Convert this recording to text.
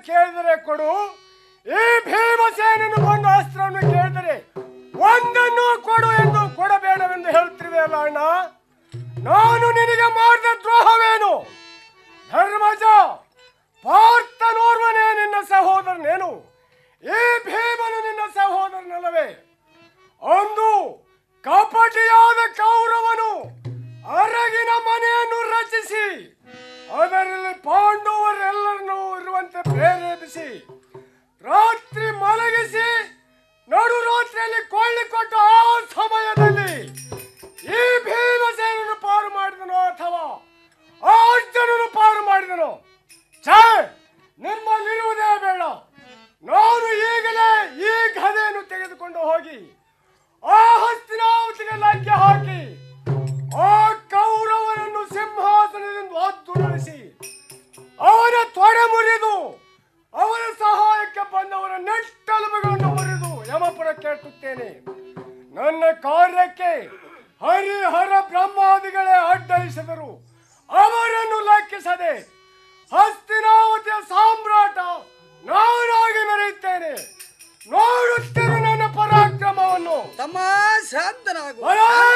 ಕೇಳಿದರೆ ಕೊಡು ಈ ಭೀಮಸೇನನು ಒಂದು ಅಸ್ತ್ರವನ್ನು ಕೇಳಿದರೆ ಒಂದನ್ನು ಕೊಡು ಎಂದು ಕೊಡಬೇಡವೆಂದು ಹೇಳುತ್ತಿರುವೆಯಲ್ಲ ಅಣ್ಣ ನಾನು ನಿನಗೆ ಮಾಡಿದ ದ್ರೋಹವೇನು ಧರ್ಮಜ ಪಾರ್ಥನೋರ್ವನೇ ನಿನ್ನ ಸಹೋದರನೇನು ಈ ಭೀಮನು ನಿನ್ನ ಸಹೋದರನಲ್ಲವೇ ಒಂದು ಕಪಟಿಯಾದ ಕೌರವನು ಅರಗಿನ ಮನೆಯನ್ನು ರಚಿಸಿ ಅದರಲ್ಲಿ ಪಾಂಡವರೆಲ್ಲರನ್ನೂ ಇರುವಂತೆ ಪ್ರೇರೇಪಿಸಿ ರಾತ್ರಿ ಮಲಗಿಸಿ ನಡು ರಾತ್ರಿಯಲ್ಲಿ ಕೊಳ್ಳಿ ಕೊಟ್ಟು ಆ ಸಮಯದಲ್ಲಿ ಈ ಭೀಮಸೇನನ್ನು ಪಾರು ಮಾಡಿದನೋ ಅಥವಾ ಆ ಅರ್ಜುನನು ಪಾರು ಮಾಡಿದನೋ ಛೇ ನಿಮ್ಮಲ್ಲಿರುವುದೇ ಬೇಡ ನಾನು ಈಗಲೇ ಈ ಗದೆಯನ್ನು ತೆಗೆದುಕೊಂಡು ಹೋಗಿ ಆ ಹಸ್ತಿನಾವತಿಗೆ ಲಗ್ಗೆ ಹಾಕಿ ಆ ಕೌರವನನ್ನು ಸಿಂಹಾಸನದಿಂದ ಹೊತ್ತುರುಳಿಸಿ ಅವನ ತೊಡೆ ಮುರಿದು ಅವನ ಸಹಾಯಕ್ಕೆ ಬಂದವರ ನೆಟ್ಟಲುಬುಗಳನ್ನು ಮುರಿದು ಯಮಪುರಕ್ಕೆ ಎಟ್ಟುತ್ತೇನೆ ನನ್ನ ಕಾರ್ಯಕ್ಕೆ ಹರಿಹರ ಬ್ರಹ್ಮಾದಿಗಳೇ ಅಡ್ಡಯಿಸಿದರು ಅವರನ್ನು ಲೆಕ್ಕಿಸದೆ ಹಸ್ತಿನಾವತಿಯ ಸಾಮ್ರಾಟ ನಾನಾಗಿ ಮೆರೆಯುತ್ತೇನೆ ನೋಡುತ್ತೇನೆ ನನ್ನ ಪರಾಕ್ರಮವನ್ನು ತಮ್ಮ ಶಾಂತನಾಗು ಭಯ